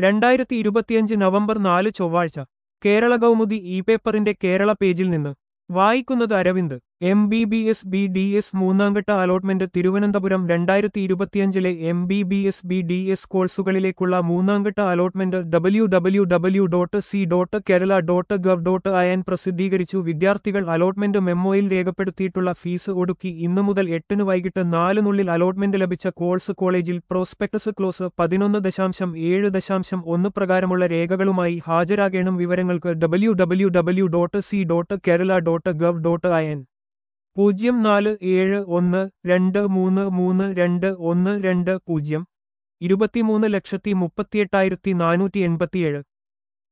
രണ്ടായിരത്തി ഇരുപത്തിയഞ്ച് നവംബർ നാല് ചൊവ്വാഴ്ച കേരള കൗമുദി ഇ പേപ്പറിന്റെ കേരള പേജിൽ നിന്ന് വായിക്കുന്നത് Aravind M B B S B D S മൂന്നാംഘട്ട അലോട്ട്മെന്റ് തിരുവനന്തപുരം രണ്ടായിരത്തി ഇരുപത്തിയഞ്ചിലെ M B B S B D S കോഴ്സുകളിലേക്കുള്ള മൂന്നാംഘട്ട allotment W W W dot C dot Kerala dot gov dot in പ്രസിദ്ധീകരിച്ചു വിദ്യാർത്ഥികൾ അലോട്ട്മെന്റ് മെമ്മോയിൽ രേഖപ്പെടുത്തിയിട്ടുള്ള ഫീസ് ഒടുക്കി ഇന്നു മുതൽ എട്ടിന് വൈകിട്ട് നാലിനുള്ളിൽ അലോട്ട്മെന്റ് ലഭിച്ച കോഴ്സ് കോളേജിൽ പ്രോസ്പെക്ടസ് ക്ലോസ് പതിനൊന്ന് ദശാംശം ഏഴ് ദശാംശം ഒന്ന് പ്രകാരമുള്ള രേഖകളുമായി ഹാജരാകേണം വിവരങ്ങൾക്ക് W W W dot C dot Kerala dot gov dot in പൂജ്യം നാല് ഏഴ് ഒന്ന് രണ്ട് മൂന്ന് മൂന്ന് രണ്ട് ഒന്ന് രണ്ട് പൂജ്യം ഇരുപത്തിമൂന്ന് ലക്ഷത്തി മുപ്പത്തിയെട്ടായിരത്തി നാനൂറ്റി എൺപത്തിയേഴ്